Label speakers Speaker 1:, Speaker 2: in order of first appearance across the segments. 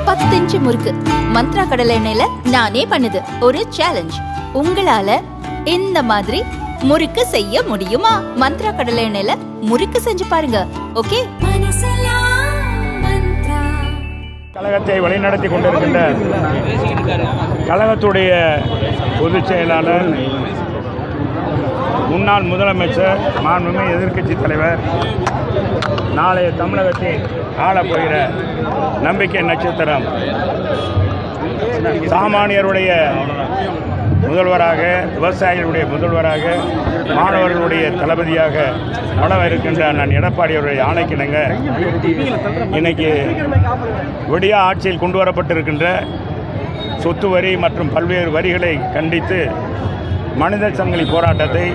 Speaker 1: பத்து இன்ச்சு முறுக்கு மந்த்ரா கடலை எண்ணெயில நானே பண்ணுது ஒரு சேலஞ்ச் உங்களால இந்த மாதிரி முறுக்கு செய்ய முடியுமா மந்த்ரா கடலை எண்ணெயில முறுக்கு செஞ்சு பாருங்க ஓகே
Speaker 2: கழகத்தை வழிநடத்தி கொண்டிருக்கின்ற கழகத்துடைய பொதுச் செயலாளர் முன்னாள் முதலமைச்சர் மாண்புமிகு எதிர்க்கட்சி தலைவர் நாளைய தமிழகத்தில் ஆளப்போகிற நம்பிக்கை நட்சத்திரம் சாமானியருடைய முதல்வராக விவசாயிகளுடைய முதல்வராக மாணவர்களுடைய தளபதியாக வளர இருக்கின்ற நான் எடப்பாடி அவருடைய ஆணைக்கிணங்க இன்னைக்கு விடியா ஆட்சியில் கொண்டு வரப்பட்டிருக்கின்ற சொத்து வரி மற்றும் பல்வேறு வரிகளை கண்டித்து மனித சங்கிலி போராட்டத்தை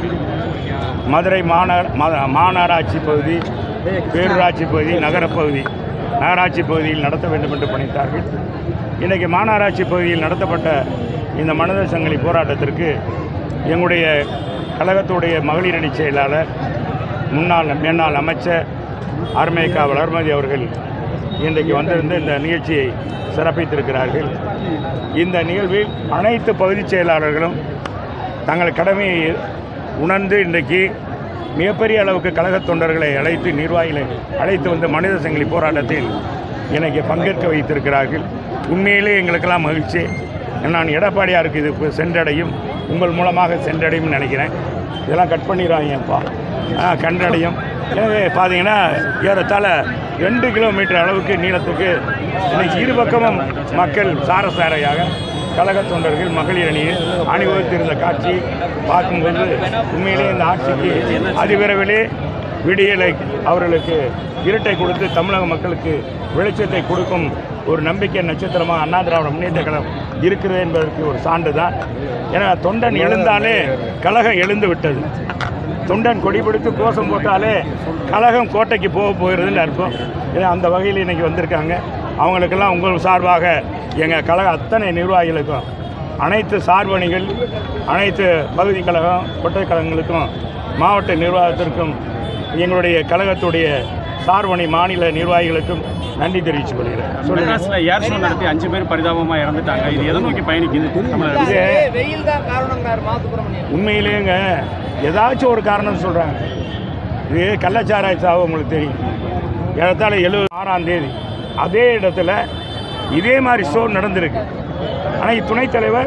Speaker 2: மதுரை மாநகர மா- மாநகராட்சி பகுதி பேரூராட்சி பகுதி நகரப்பகுதி நகராட்சி பகுதியில் நடத்த வேண்டும் என்று பணித்தார்கள் இன்றைக்கு மாநகராட்சி பகுதியில் நடத்தப்பட்ட இந்த மனித சங்கிலி போராட்டத்திற்கு எங்களுடைய கழகத்துடைய மகளிர் அணி செயலாளர் முன்னாள் முன்னாள் அமைச்சர் அருமேகா வளர்மதி அவர்கள் இன்றைக்கு வந்திருந்து இந்த நிகழ்ச்சியை சிறப்பித்திருக்கிறார்கள் இந்த நிகழ்வில் அனைத்து பகுதிச் செயலாளர்களும் தங்கள் கடமையை உணர்ந்து இன்றைக்கு மிகப்பெரிய அளவுக்கு கழகத் தொண்டர்களை அழைத்து நிர்வாகிகளை அழைத்து வந்து மனித சங்கிலி போராட்டத்தில் இன்னைக்கு பங்கேற்க வைத்திருக்கிறார்கள் உண்மையிலே எங்களுக்கெல்லாம் மகிழ்ச்சி நான் எடப்பாடியாருக்கு இது போய் சென்றடையும் உங்கள் மூலமாக சென்றடையும்னு நினைக்கிறேன் இதெல்லாம் கட் பண்ணிடுவாங்கப்பா ஆ கண்டடையும் எனவே பார்த்தீங்கன்னா ஏறத்தாழ ரெண்டு கிலோமீட்டர் அளவுக்கு நீளத்துக்கு இன்னைக்கு இரு பக்கமும் மக்கள் சாரசாரையாக கழக தொண்டர்கள் மகளிர் அணியில் அணிவகுத்திருந்த காட்சி பார்க்கும்போது உண்மையிலே இந்த ஆட்சிக்கு அதிவிரைவிலே விடியலை அவர்களுக்கு இருட்டை கொடுத்து தமிழக மக்களுக்கு வெளிச்சத்தை கொடுக்கும் ஒரு நம்பிக்கை நட்சத்திரமாக அண்ணா திராவிட முன்னேற்ற கழகம் இருக்கிறது என்பதற்கு ஒரு சான்று தான் ஏன்னா தொண்டன் எழுந்தாலே கழகம் எழுந்து விட்டது தொண்டன் கொடி பிடித்து கோஷம் போட்டாலே கழகம் கோட்டைக்கு போக போகிறதுன்னு அர்த்தம் ஏன்னா அந்த வகையில் இன்றைக்கி வந்திருக்காங்க அவங்களுக்கெல்லாம் உங்கள் சார்பாக எங்கள் கழக அத்தனை நிர்வாகிகளுக்கும் அனைத்து சார்பணிகள் அனைத்து பகுதி கழகம் கொட்டை கழகங்களுக்கும் மாவட்ட நிர்வாகத்திற்கும் எங்களுடைய கழகத்துடைய சார்பணி மாநில நிர்வாகிகளுக்கும் நன்றி தெரிவித்துக் கொள்கிறேன் சொல்லுங்கள்
Speaker 3: மெட்ராஸ்ல ஏர் ஷோ நடத்தி அஞ்சு பேர் பரிதாபமா இறந்துட்டாங்க இது எதை நோக்கி பயணிக்குது தமிழக அரசு?
Speaker 2: இது
Speaker 4: வெயில் தான் காரணங்கிறார் மா சுப்பிரமணியன்
Speaker 2: உண்மையிலேங்க ஏதாச்சும் ஒரு காரணம் சொல்கிறாங்க இது கள்ளச்சாராய சாவு உங்களுக்கு தெரியும் ஏறத்தாழ எழுபது ஆறாம் தேதி அதே இடத்துல இதே மாதிரி ஷோ நடந்திருக்கு ஆனால் துணைத் தலைவர்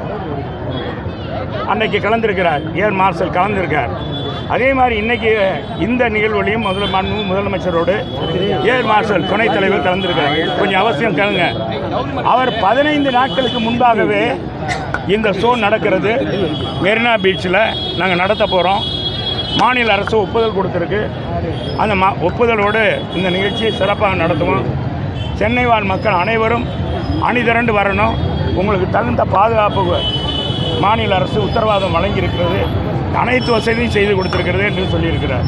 Speaker 2: அன்னைக்கு கலந்திருக்கிறார் ஏர் மார்ஷல் கலந்திருக்கார் அதே மாதிரி இன்னைக்கு இந்த நிகழ்வுலையும் முதல் மாண்பு முதலமைச்சரோடு ஏர் மார்ஷல் துணைத் தலைவர் கலந்திருக்கார் கொஞ்சம் அவசியம் கலங்க அவர் பதினைந்து நாட்களுக்கு முன்பாகவே இந்த ஷோ நடக்கிறது மெரினா பீச்சில் நாங்கள் நடத்த போகிறோம் மாநில அரசு ஒப்புதல் கொடுத்துருக்கு அந்த மா ஒப்புதலோடு இந்த நிகழ்ச்சியை சிறப்பாக நடத்துவோம் சென்னை வாழ் மக்கள் அனைவரும் அணிதிரண்டு வரணும் உங்களுக்கு தகுந்த பாதுகாப்பு மாநில அரசு உத்தரவாதம் வழங்கியிருக்கிறது அனைத்து வசதியும் செய்து கொடுத்திருக்கிறது என்று சொல்லியிருக்கிறார்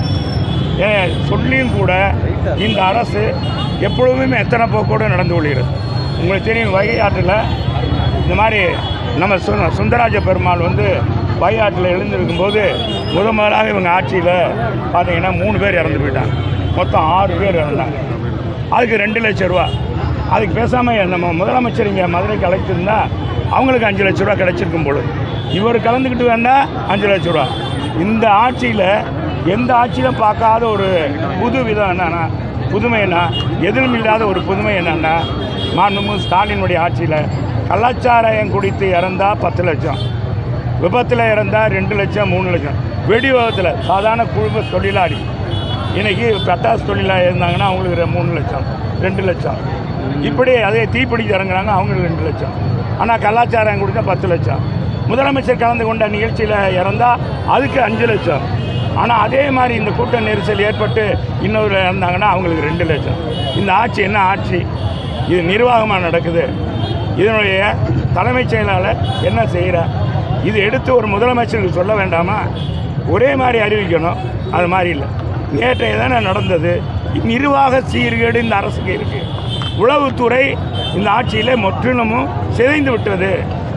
Speaker 2: ஏன் சொல்லியும் கூட இந்த அரசு எப்பொழுதுமே எத்தனை போக்கோடு நடந்து கொள்கிறது உங்களுக்கு தெரியும் வைகை ஆற்றில் இந்த மாதிரி நம்ம சு- சுந்தராஜ பெருமாள் வந்து வைகை ஆற்றில் எழுந்திருக்கும்போது முத முதலாக இவங்க ஆட்சியில் பார்த்தீங்கன்னா மூணு பேர் இறந்து போயிட்டாங்க மொத்தம் ஆறு பேர் இறந்தாங்க அதுக்கு ரெண்டு லட்சம் ரூபா அதுக்கு பேசாமல் நம்ம முதலமைச்சர் இங்கே மதுரைக்கு அழைச்சிருந்தா அவங்களுக்கு அஞ்சு லட்ச ரூபா கிடைச்சிருக்கும் பொழுது இவர் கலந்துக்கிட்டு வந்தால் அஞ்சு லட்ச ரூபா இந்த ஆட்சியில் எந்த ஆட்சியிலும் பார்க்காத ஒரு புது விதம் என்னன்னா புதுமை என்ன எதிலும் இல்லாத ஒரு புதுமை என்னன்னா மாண்புமிகு ஸ்டாலினுடைய ஆட்சியில் கலாச்சாரம் குடித்து இறந்தா பத்து லட்சம் விபத்தில் இறந்தால் ரெண்டு லட்சம் மூணு லட்சம் வெடி விபத்தில் சாதாரண குடும்ப தொழிலாளி இன்னைக்கு பட்டாசு தொழிலாக இருந்தாங்கன்னா அவங்களுக்கு ரெ- மூணு லட்சம் ரெண்டு லட்சம் இப்படி அதே தீப்பிடிச்சு இறங்குறாங்க அவங்களுக்கு ரெண்டு லட்சம் ஆனால் கலாச்சாரம் கொடுத்தா பத்து லட்சம் முதலமைச்சர் கலந்து கொண்ட நிகழ்ச்சியில் இறந்தால் அதுக்கு அஞ்சு லட்சம் ஆனால் அதே மாதிரி இந்த கூட்ட நெரிசல் ஏற்பட்டு இன்னொரு இறந்தாங்கன்னா அவங்களுக்கு ரெண்டு லட்சம் இந்த ஆட்சி என்ன ஆட்சி இது நிர்வாகமாக நடக்குது இதனுடைய தலைமைச் செயலாளர் என்ன செய்கிறார் இது எடுத்து ஒரு முதலமைச்சருக்கு சொல்ல வேண்டாமா ஒரே மாதிரி அறிவிக்கணும் அது மாதிரி இல்லை நேற்றைய தானே நடந்தது நிர்வாக சீர்கேடு இந்த அரசுக்கு இருக்கு உளவுத்துறை இந்த ஆட்சியிலே முற்றிலுமும் சிதைந்து விட்டது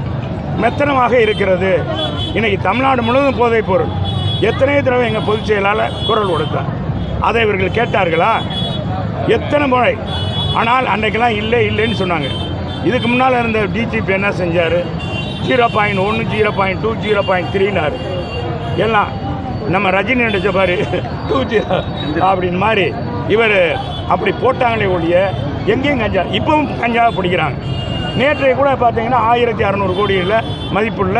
Speaker 2: மெத்தனமாக இருக்கிறது இன்னைக்கு தமிழ்நாடு முழுவதும் போதைப் பொருள் எத்தனை தடவை எங்கள் பொதுச் செயலாளர் குரல் கொடுத்தார் அதை இவர்கள் கேட்டார்களா எத்தனை முறை ஆனால் அன்றைக்கெல்லாம் இல்லை இல்லைன்னு சொன்னாங்க இதுக்கு முன்னால் இருந்த டிஜிபி என்ன செஞ்சார் ஜீரோ பாயிண்ட் ஒன்று zero point two zero point த்ரீனாரு எல்லாம் நம்ம ரஜினி நடிச்ச பாரு டூ ஜீரோ அப்படின்னு மாதிரி இவர் அப்படி போட்டாங்களே ஒழிய எங்கேயும் கஞ்சா இப்பவும் கஞ்சாவை பிடிக்கிறாங்க நேற்றைய கூட பார்த்தீங்கன்னா ஆயிரத்தி அறநூறு கோடியில் மதிப்புள்ள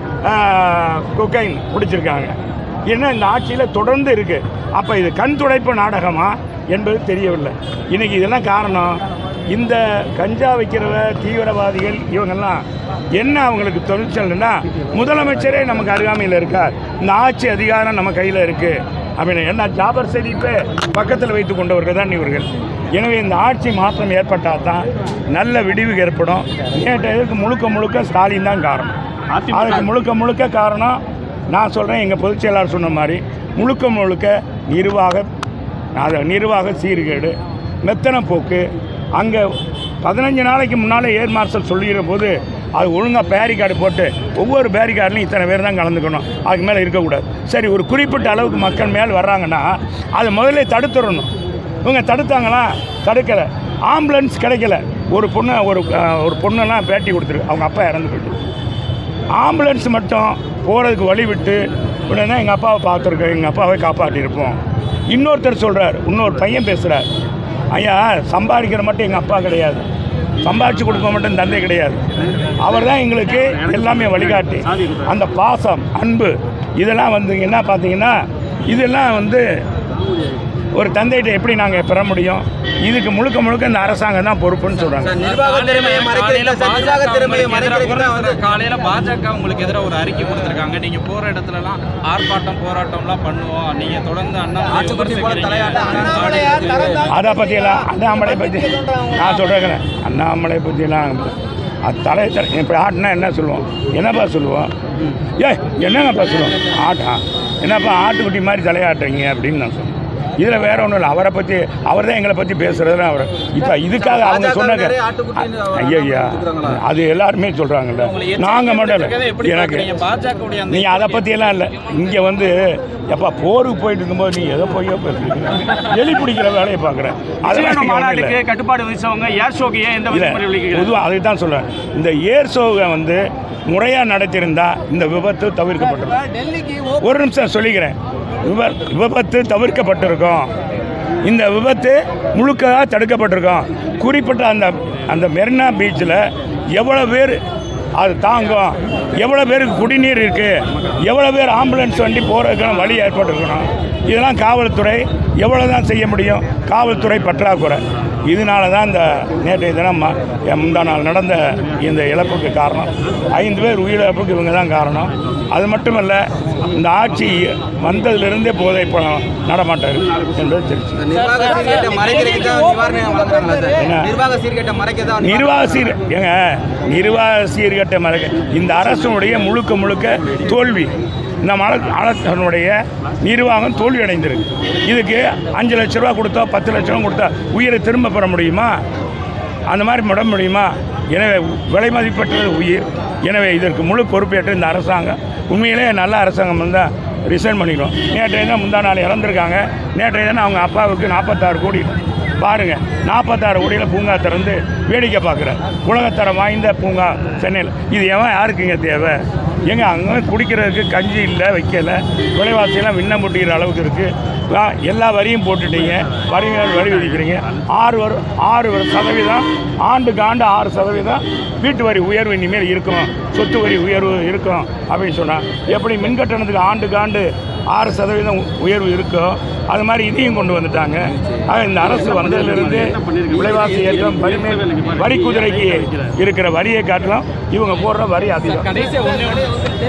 Speaker 2: கொக்கைன் பிடிச்சிருக்காங்க என்ன இந்த ஆட்சியில் தொடர்ந்து இருக்குது அப்போ இது கண் துடைப்பு நாடகமா என்பது தெரியவில்லை இன்னைக்கு இதெல்லாம் காரணம் இந்த கஞ்சா வைக்கிறவ தீவிரவாதிகள் இவங்கெல்லாம் என்ன அவங்களுக்கு தொழிற்சல்னா முதலமைச்சரே நமக்கு அருகாமையில் இருக்கார் இந்த ஆட்சி அதிகாரம் நம்ம கையில் இருக்குது அப்படின்னு என்ன ஜாபர் ஷெரீப்பை பக்கத்தில் வைத்து கொண்டவர்கள் தான் இவர்கள் எனவே இந்த ஆட்சி மாற்றம் ஏற்பட்டால் தான் நல்ல விடிவு ஏற்படும் நேற்று இதற்கு முழுக்க முழுக்க ஸ்டாலின் தான் காரணம்
Speaker 3: அதிமுக
Speaker 2: அதுக்கு முழுக்க முழுக்க காரணம் நான் சொல்கிறேன் எங்கள் பொதுச் செயலாளர் சொன்ன மாதிரி முழுக்க முழுக்க நிர்வாக அது நிர்வாக சீர்கேடு மெத்தன போக்கு அங்கே பதினஞ்சு நாளைக்கு முன்னால் ஏர் மார்ஷல் சொல்லிக்கிற போது அது ஒழுங்காக பேரிகார்டு போட்டு ஒவ்வொரு பேரிகார்ட்லையும் இத்தனை பேர் தான் கலந்துக்கணும் அதுக்கு மேலே இருக்கக்கூடாது சரி ஒரு குறிப்பிட்ட அளவுக்கு மக்கள் மேல் வர்றாங்கன்னா அதை முதல்ல தடுத்துடணும் இவங்க தடுத்தாங்களா தடுக்கலை ஆம்புலன்ஸ் கிடைக்கல ஒரு பொண்ணு ஒரு அஹ், ஒரு பொண்ணெல்லாம் பேட்டி கொடுத்துருக்கு அவங்க அப்பா இறந்து போயிட்டு ஆம்புலன்ஸ் மட்டும் போகிறதுக்கு வழி விட்டு உடனே எங்கள் அப்பாவை பார்த்துருக்கோம் எங்கள் அப்பாவை காப்பாற்றியிருப்போம் இன்னொருத்தர் சொல்கிறார் இன்னொரு பையன் பேசுகிறார் ஐயா சம்பாதிக்கிற மட்டும் எங்கள் அப்பா கிடையாது சம்பாதிச்சு கொடுக்க மட்டும் தந்தை கிடையாது அவர் தான் எங்களுக்கு எல்லாமே வழிகாட்டி அந்த பாசம் அன்பு இதெல்லாம் வந்து என்ன பார்த்தீங்கன்னா இதெல்லாம் வந்து ஒரு தந்தைகிட்ட எப்படி நாங்கள் பெற முடியும் இதுக்கு முழுக்க முழுக்க இந்த அரசாங்கம் தான் பொறுப்புன்னு சொல்கிறாங்க
Speaker 4: நிர்வாக திறமையை மறைக்கிறீங்க சார் நிர்வாக திறமையை மறைக்கிறீங்க தான் வந்து
Speaker 5: காலையில பாஜக உங்களுக்கு எதிராக ஒரு அறிக்கை கொடுத்திருக்காங்க நீங்க போற இடத்துலலாம் ஆர்ப்பாட்டம் போராட்டம்லாம் பண்ணுவோம் நீங்க தொடர்ந்து அண்ணா
Speaker 4: ஆட்டுக்குட்டி போல தலையாட்ட அண்ணாமலையார் தரந்தான்
Speaker 2: அதை பற்றியெல்லாம் அண்ணாமலை பற்றி நான் சொல்கிறேன் அண்ணாமலை பற்றியெல்லாம் அது தலை தலை இப்போ ஆட்டினா என்ன சொல்லுவோம் என்னப்பா சொல்லுவோம் ஏய் என்னங்கப்பா சொல்லுவோம் ஆட்டா என்னப்பா ஆட்டுக்குட்டி மாதிரி தலையாட்டுறீங்க அப்படின்னு நான் சொல்லுவேன் இதில் வேற ஒன்றும் இல்லை அவரை பற்றி அவர் தான் எங்களை பற்றி பேசுறது அவர் இப்போ இதுக்காக அவங்க
Speaker 4: பாஜக
Speaker 2: சொன்னாங்க
Speaker 4: நிறைய ஆட்டுக்குட்டின்னு ஒரு
Speaker 2: ஐயா ஐயா
Speaker 4: கொடுக்குறாங்களா?
Speaker 2: அது எல்லாருமே சொல்கிறாங்கல்ல நாங்கள் மட்டும் இல்லை
Speaker 5: எப்படி
Speaker 2: எனக்கு
Speaker 5: பாக்குறீங்க பாஜக
Speaker 2: நீ அதை பற்றியெல்லாம் இல்லை இங்கே வந்து எப்பா போருக்கு போயிட்டு இருக்கும்போது நீ எதை போயோ பேசுறீங்க எலி பிடிக்கிற வேலையை பார்க்குறேன்
Speaker 3: கட்சியின மாநாட்டுக்கு கட்டுப்பாடு விதிச்சவங்க ஏர் ஷோக்கு ஏன் எந்த
Speaker 2: இல்லை
Speaker 3: விதிமுறை விதிக்கிறாங்க
Speaker 2: பொதுவாக அதுக்கு தான் சொல்கிறேன் இந்த ஏர் ஷோவை வந்து முறையாக நடத்தியிருந்தா இந்த விபத்து தவிர்க்கப்பட்டிருக்கும்
Speaker 4: டெல்லிக்கு
Speaker 2: ஒரு நிமிஷம் சொல்லிக்கிறேன் விப விபத்து தவிர்க்கப்பட்டிருக்கும் இந்த விபத்து முழுக்க தடுக்கப்பட்டிருக்கும் குறிப்பிட்ட அந்த அந்த மெரினா பீச்சில் எவ்வளோ பேர் அது தாங்கும் எவ்வளோ பேருக்கு குடிநீர் இருக்குது எவ்வளோ பேர் ஆம்புலன்ஸ் வண்டி போகிறதுக்கான வழி ஏற்பட்டிருக்கணும் இதெல்லாம் காவல்துறை எவ்வளோ தான் செய்ய முடியும் காவல்துறை பற்றாக்குறை இதனால தான் இந்த நேற்றைய தினம் ம- முந்தா நாள் நடந்த இந்த இழப்புக்கு காரணம் ஐந்து பேர் உயிரிழப்புக்கு இவங்க தான் காரணம் அது மட்டுமல்ல இந்த ஆட்சி வந்ததிலிருந்தே போதை பணம் நடமாட்டார் என்பது தெரிஞ்சு
Speaker 4: இந்த நிர்வாக சீர்கேட்டை மறைக்கிறதுக்கு தான் நிவாரணம் வழங்குறாங்களா
Speaker 2: என்ன?
Speaker 4: சார் நிர்வாக சீர்கேட்டை மறைக்க தான்
Speaker 2: நிர்வாக சீர் ஏங்க நிர்வாக சீர்கட்ட மறக்க இந்த அரசனுடைய முழுக்க முழுக்க தோல்வி இந்த மல அரசனுடைய நிர்வாகம் தோல்வி அடைந்திருக்கு இதுக்கு அஞ்சு லட்ச ரூபா கொடுத்தா பத்து லட்ச ரூபா கொடுத்தா உயிரை திரும்ப பெற முடியுமா அந்த மாதிரி முட முடியுமா எனவே விலை மதிப்பற்றது உயிர் எனவே இதற்கு முழு பொறுப்பேற்று இந்த அரசாங்கம் உண்மையிலே நல்ல அரசாங்கம் வந்தால் ரிசைன் பண்ணிக்கிறோம் நேற்றைய தினம் முந்தா நாள் இறந்துருக்காங்க நேற்றைய தினம் அவங்க அப்பாவுக்கு நாற்பத்தாறு கோடி பாருங்க நாற்பத்தாறு கோடியில் பூங்கா திறந்து வேடிக்கை பார்க்குறேன் உலகத்தரம் வாய்ந்த பூங்கா சென்னையில் இது எவன் யாருக்குங்க தேவை எங்க அங்கே குடிக்கிறதுக்கு கஞ்சி இல்லை வைக்கல விலைவாசியெல்லாம் விண்ணம் முட்டிக்கிற அளவுக்கு இருக்குது எல்லா வரியும் போட்டுட்டீங்க வரி மேல் வரி விதிக்கிறீங்க ஆறு வரு ஆறு வரு- சதவீதம் ஆண்டுக்கு ஆண்டு ஆறு சதவீதம் வீட்டு வரி உயர்வு இனிமேல் இருக்கும் சொத்து வரி உயர்வு இருக்கும் அப்படின்னு சொன்னான் எப்படி மின் கட்டணத்துக்கு ஆண்டுக்கு ஆண்டு ஆறு சதவீதம் உ- உயர்வு இருக்கோ அது மாதிரி இதையும் கொண்டு வந்துட்டாங்க ஆக இந்த அரசு வந்ததிலிருந்து விலைவாசி ஏற்றம் வரி மேல் வரி குதிரைக்கு இருக்கிற வரியை காட்டிலும் இவங்க போடுற வரி அதிகம்
Speaker 5: கடைசியா ஒண்ணே ஒண்ணு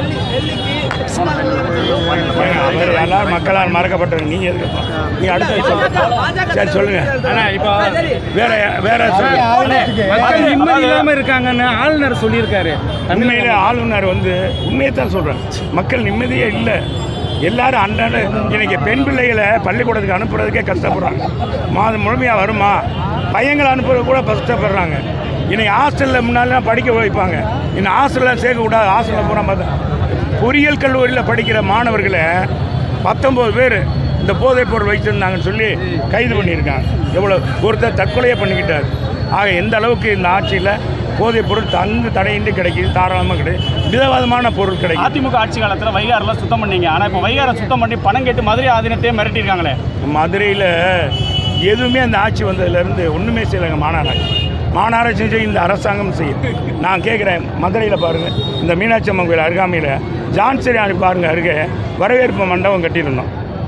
Speaker 2: அவர் எல்லாரும் மக்களால் மறக்கப்பட்டது நீங்க எதுக்கு நீங்க அடுத்து சொல்லுங்க சரி சொல்லுங்க
Speaker 3: ஆனா இப்போ
Speaker 2: வேற வேற சொல்லுங்க
Speaker 3: மக்கள் நிம்மதி இல்லாம இருக்காங்கன்னு ஆளுநர் சொல்லியிருக்காரு
Speaker 2: உண்மையிலே ஆளுநர் வந்து உண்மையை தான் சொல்கிறேன் மக்கள் நிம்மதியே இல்லை எல்லாரும் அன்றாட இன்னைக்கு பெண் பிள்ளைகளை பள்ளிக்கூடத்துக்கு அனுப்புறதுக்கே கஷ்டப்படுறாங்க மாதம் முழுமையாக வருமா பையங்களை அனுப்புறது கூட கஷ்டப்படுறாங்க இன்னைக்கு ஹாஸ்டலில் முன்னாலாம் படிக்க வைப்பாங்க இன்னும் ஹாஸ்டலில் சேர்க்கக்கூடாது ஹாஸ்டலில் போனால் பார்த்தா பொறியியல் கல்லூரியில் படிக்கிற மாணவர்களை பத்தொம்போது பேர் இந்த போதைப் பொருள் வைத்திருந்தாங்கன்னு சொல்லி கைது பண்ணியிருக்காங்க எவ்வளோ ஒருத்தர் தற்கொலையே பண்ணிக்கிட்டார் ஆக எந்த அளவுக்கு இந்த ஆட்சியில் போதைப் பொருள் தங்கு தடையின்றி கிடைக்குது தாராளமாக கிடைக்குது விதவிதமான பொருள் கிடைக்குது
Speaker 3: அதிமுக ஆட்சி காலத்தில் வைகாரெல்லாம் சுத்தம் பண்ணீங்க ஆனால் இப்போ வைகாரை சுத்தம் பண்ணி பணம் கேட்டு மதுரை ஆதீனத்தையே மிரட்டியிருக்காங்களே
Speaker 2: மதுரையில் எதுவுமே அந்த ஆட்சி வந்ததுலேருந்து ஒன்றுமே செய்யலைங்க மாநகராட்சி மாநகராட்சி செய்ய இந்த அரசாங்கம் செய்யும் நான் கேட்குறேன் மதுரையில் பாருங்கள் இந்த மீனாட்சி அம்மன் கோயில் அருகாமையில் ஜான்சரி அணி பாருங்கள் அருகே வரவேற்பு மண்டபம் கட்டியிருந்தோம்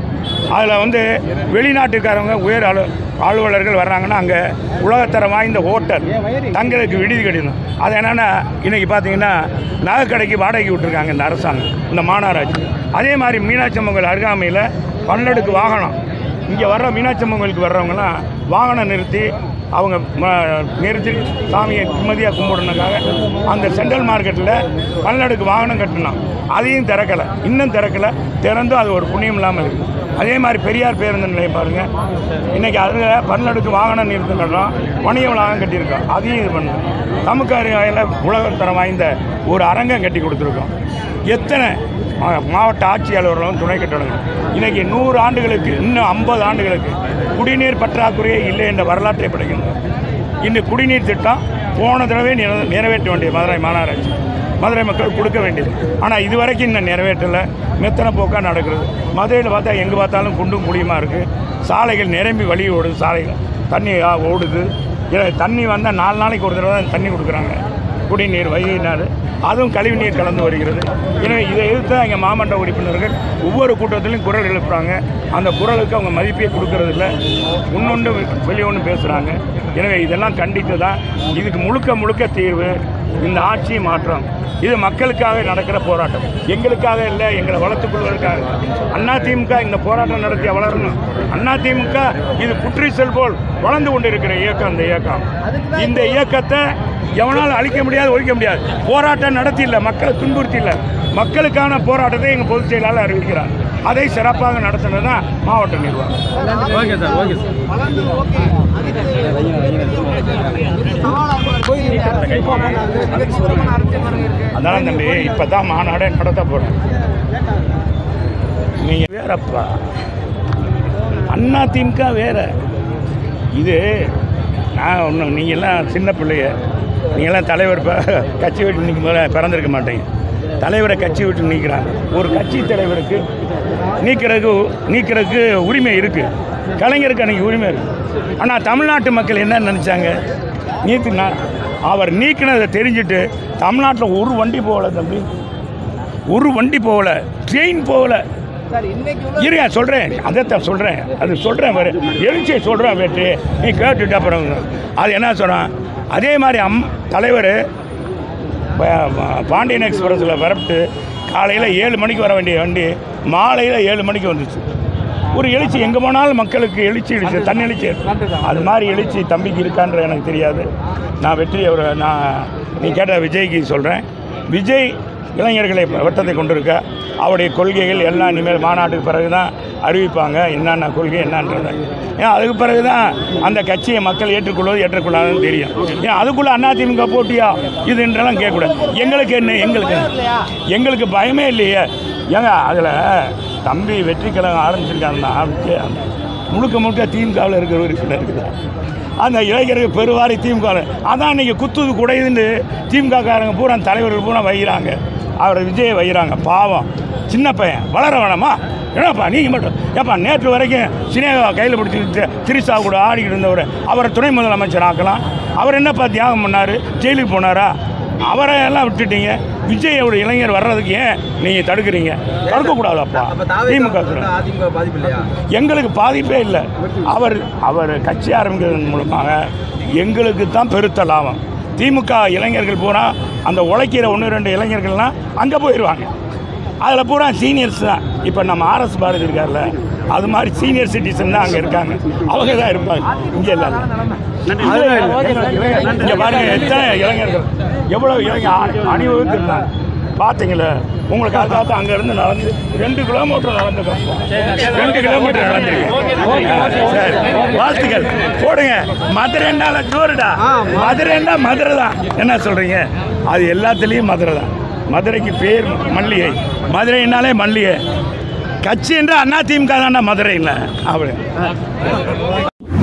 Speaker 2: அதில் வந்து வெளிநாட்டுக்காரவங்க உயர் அலு அலுவலர்கள் வர்றாங்கன்னா அங்கே உலகத்தரம் வாய்ந்த ஹோட்டல் தங்களுக்கு விடுதி கட்டியிருந்தோம் அது என்னென்னா இன்றைக்கி பார்த்தீங்கன்னா நகைக்கடைக்கு வாடகைக்கு விட்டுருக்காங்க இந்த அரசாங்கம் இந்த மாநகராட்சி அதே மாதிரி மீனாட்சி அம்மன் கோயில் அருகாமையில் பன்னெடுக்கு வாகனம் இங்கே வர்ற மீனாட்சி அம்மன் கோயிலுக்கு வர்றவங்கலாம் வாகனம் நிறுத்தி அவங்க ம- நிறுத்தி சாமியை நிம்மதியாக கும்பிடணுக்காக அந்த சென்ட்ரல் மார்க்கெட்டில் பல்லடுக்கு வாகனம் கட்டினோம் அதையும் திறக்கலை இன்னும் திறக்கலை திறந்தும் அது ஒரு புண்ணியம் இல்லாமல் இருக்குது அதே மாதிரி பெரியார் பேருந்து நிலையம் பாருங்கள் இன்றைக்கி அதில் பல்லடுக்கு வாகனம் நிறுத்தம் கட்டுறோம் வணிக வளாகம் கட்டியிருக்கோம் அதையும் இது பண்ணுறோம் தமுக்காரியில் உலகத்தரம் வாய்ந்த ஒரு அரங்கம் கட்டி கொடுத்துருக்கோம் எத்தனை மா- மாவட்ட ஆட்சியாளர்களும் துணை கட்டணங்கள் இன்னைக்கு நூறு ஆண்டுகளுக்கு இன்னும் ஐம்பது ஆண்டுகளுக்கு குடிநீர் பற்றாக்குறையே இல்லை என்ற வரலாற்றை படைக்கின்றோம் இந்த குடிநீர் திட்டம் போன தடவை நிற- நிறைவேற்ற வேண்டிய மதுரை மாநகராட்சி மதுரை மக்கள் கொடுக்க வேண்டியது ஆனால் இதுவரைக்கும் இன்னும் நிறைவேற்றலை மெத்தனை போக்காக நடக்கிறது மதுரையில் பார்த்தா எங்கே பார்த்தாலும் குண்டும் குழியுமா இருக்குது சாலைகள் நிரம்பி வழி ஓடுது சாலைகள் தண்ணி ஆ, ஓடுது இதை தண்ணி வந்தால் நாலு நாளைக்கு ஒரு தடவை தான் தண்ணி கொடுக்குறாங்க குடிநீர் வைகையினார் அதுவும் கழிவு நீர் கலந்து வருகிறது எனவே இதை எதிர்த்து எங்கள் மாமன்ற உறுப்பினர்கள் ஒவ்வொரு கூட்டத்திலையும் குரல் எழுப்புறாங்க அந்த குரலுக்கு அவங்க மதிப்பே கொடுக்கறதில்ல இன்னொன்று வெளியொன்று பேசுகிறாங்க எனவே இதெல்லாம் கண்டித்து தான் இதுக்கு முழுக்க முழுக்க தீர்வு இந்த ஆட்சி மாற்றம் இது மக்களுக்காக நடக்கிற போராட்டம் எங்களுக்காக இல்லை எங்களை வளர்த்துக் கொள்வதற்காக அண்ணா திமுக இந்த போராட்டம் நடத்தி வளரணும் அண்ணா திமுக இது புற்றீசல் போல் வளர்ந்து கொண்டிருக்கிற இயக்கம் இந்த இயக்கம் இந்த இயக்கத்தை எவனாலும் அழிக்க முடியாது ஒழிக்க முடியாது போராட்டம் நடத்தி இல்லை மக்களை துன்புறுத்தி இல்லை மக்களுக்கான போராட்டத்தை எங்கள் பொதுச் செயலாளர் அறிவிக்கிறார் அதை சிறப்பாக நடத்தினது தான் மாவட்ட நிர்வாகம்
Speaker 3: ஓகே சார் ஓகே சார்
Speaker 2: அதான் தம்பி இப்போ தான் மாநாடே நடத்த போகிறேன் நீங்கள் வேறப்பா அண்ணா திமுக வேற இது நான் ஒன்றும் நீங்கள்லாம் சின்ன பிள்ளைய நீங்கள்லாம் தலைவர் இப்போ கட்சி விட்டு நிற்கும் போது பிறந்திருக்க மாட்டீங்க தலைவரை கட்சி விட்டு நீக்கிறாங்க ஒரு கட்சி தலைவருக்கு நீக்கிறதுக்கு நீக்கிறதுக்கு உரிமை இருக்குது கலைஞருக்கு அன்றைக்கி உரிமை இருக்குது ஆனால் தமிழ்நாட்டு மக்கள் என்ன நினச்சாங்க நீக்கினா அவர் நீக்கினதை தெரிஞ்சுட்டு தமிழ்நாட்டில் ஒரு வண்டி போகல தம்பி ஒரு வண்டி போகல ட்ரெயின் போகல இருங்க சொல்கிறேன் அதைத்தான் சொல்கிறேன் அது சொல்கிறேன் பாரு எழுச்சியை சொல்கிறேன் வெற்றி நீ கேட்டுட்டு அப்புறம் அது என்ன சொன்னான் அதே மாதிரி அம் தலைவர் பாண்டியன் எக்ஸ்பிரஸில் வரப்பிட்டு காலையில் ஏழு மணிக்கு வர வேண்டிய வண்டி மாலையில் ஏழு மணிக்கு வந்துச்சு ஒரு எழுச்சி எங்கே போனாலும் மக்களுக்கு எழுச்சி எழுச்சி தண்ணி எழுச்சி அது மாதிரி எழுச்சி தம்பிக்கு இருக்கான்ற எனக்கு தெரியாது நான் வெற்றி அவர் நான் நீ கேட்ட விஜய்க்கு சொல்கிறேன் விஜய் இளைஞர்களை வட்டத்தை கொண்டிருக்க அவருடைய கொள்கைகள் எல்லாம் இனிமேல் மாநாட்டுக்கு பிறகு தான் அறிவிப்பாங்க என்னென்ன கொள்கை என்னன்றதை ஏன் அதுக்கு பிறகு தான் அந்த கட்சியை மக்கள் ஏற்றுக்கொள்வது ஏற்றுக்கொள்ளாதுன்னு தெரியும் ஏன் அதுக்குள்ளே அதிமுக போட்டியா இதுன்றெல்லாம் கேட்கக்கூடாது எங்களுக்கு என்ன எங்களுக்கு என்ன? எங்களுக்கு பயமே இல்லையே ஏங்க அதில் தம்பி வெற்றி கழகம் ஆரம்பிச்சிருக்காங்கன்னா விஜய் முழுக்க முழுக்க திமுகவில் இருக்கிற உறுப்பினர் இருக்குது அந்த இளைஞர்கள் பெருவாரி திமுக அதான் இன்னைக்கு குத்துது குடையுதுன்னு திமுக காரங்க பூரா தலைவர்கள் பூரா வைகிறாங்க அவரை விஜய் வைகிறாங்க பாவம் சின்ன பையன் வளர வேணாமா என்னப்பா நீங்கள் மட்டும் ஏப்பா நேற்று வரைக்கும் சினேகா கையில் பிடிச்சிட்டு திரிசா கூட ஆடிக்கிட்டு இருந்தவர் அவரை துணை முதலமைச்சர் ஆக்கலாம் அவர் என்னப்பா தியாகம் பண்ணார் ஜெயிலுக்கு போனாரா அவரை எல்லாம் விட்டுட்டீங்க விஜயோட இளைஞர் வர்றதுக்கு ஏன் நீங்கள் தடுக்கிறீங்க தடுக்கக்கூடாதப்பா
Speaker 4: அப்ப தாவே
Speaker 2: திமுக
Speaker 4: அதிமுக பாதிப்பு இல்லையா
Speaker 2: எங்களுக்கு பாதிப்பே இல்லை அவர் அவர் கட்சி ஆரம்பிக்கிறதன் மூலமாக எங்களுக்கு தான் பெருத்த லாபம் திமுக இளைஞர்கள் பூரா அந்த உழைக்கிற ஒன்று ரெண்டு இளைஞர்கள்லாம் அங்கே போயிடுவாங்க அதில் பூரா சீனியர்ஸ் தான் இப்போ நம்ம ஆர்எஸ் பாரதி இருக்கார்ல அது மாதிரி சீனியர் சிட்டிசன் தான் அங்கே இருக்காங்க அவங்க தான் இருப்பாங்க இங்கே இல்லை இங்கே பாருங்க எத்தனை இளைஞர்கள் எவ்வளோ இளைஞர் அணி- அணிவகுத்திருந்தாங்க பார்த்தீங்களே உங்களுக்கு அதுக்காக அங்கேருந்து நடந்து ரெண்டு கிலோமீட்டர் நடந்துக்கோம் ரெண்டு கிலோமீட்டர் நடந்துருக்கேன் சரி வாழ்த்துக்கள் போடுங்க மதுரைன்னால ஜோருடா மதுரைன்னா மதுரை தான் என்ன சொல்கிறீங்க அது எல்லாத்துலேயும் மதுரை தான் மதுரைக்கு பேர் மல்லிகை மதுரைனாலே மல்லிகை கட்சி என்று அண்ணா திமுக தான்டா மதுரையில் அப்படி